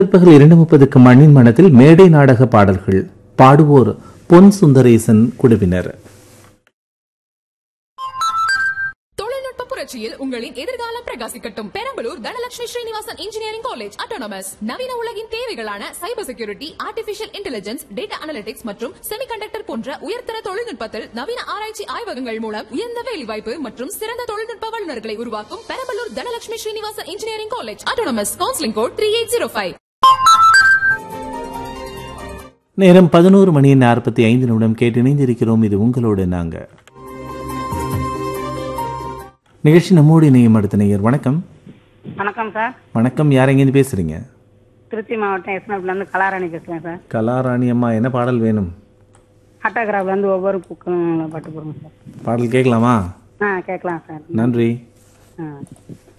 பிற்பகல் இரண்டு முப்பதுக்கு மண்ணின் மனத்தில் மேடை நாடக பாடல்கள் பாடுவோர் பொன் சுந்தரேசன் குழுவினர் தொழில்நுட்ப புரட்சியில் உங்களின் எதிர்காலம் பிரகாசிக்கட்டும் Perambalur Dhanalakshmi Srinivasan engineering college autonomous நவீன உலகின் தேவைகளான cyber security artificial intelligence data analytics மற்றும் செமிகண்டக்டர் போன்ற உயர்தர தொழில்நுட்பத்தில் நவீன ஆராய்ச்சி ஆய்வகங்கள் மூலம் உயர்ந்த வேலைவாய்ப்பு மற்றும் சிறந்த தொழில்நுட்ப வல்லுநர்களை உருவாக்கும் Perambalur Dhanalakshmi Srinivasan engineering college autonomous counselling code three eight zero five நேரம் பதினோரு மணி நாற்பத்தி ஐந்து நிமிடம் கேட்டு இணைந்திருக்கிறோம் இது உங்களோடு நாங்க நிகழ்ச்சி நம்மோடு இணையும் அடுத்த நேயர் வணக்கம் வணக்கம் சார் வணக்கம் யார் எங்கேருந்து பேசுறீங்க திருச்சி மாவட்டம் எஸ்னப்லேருந்து கலாராணி பேசுகிறேன் சார் கலாராணி அம்மா என்ன பாடல் வேணும் ஆட்டோகிராஃப்லேருந்து ஒவ்வொரு புக்கும் பட்டு போடுங்க சார் பாடல் கேட்கலாமா ஆ கேட்கலாம் சார் நன்றி ஆ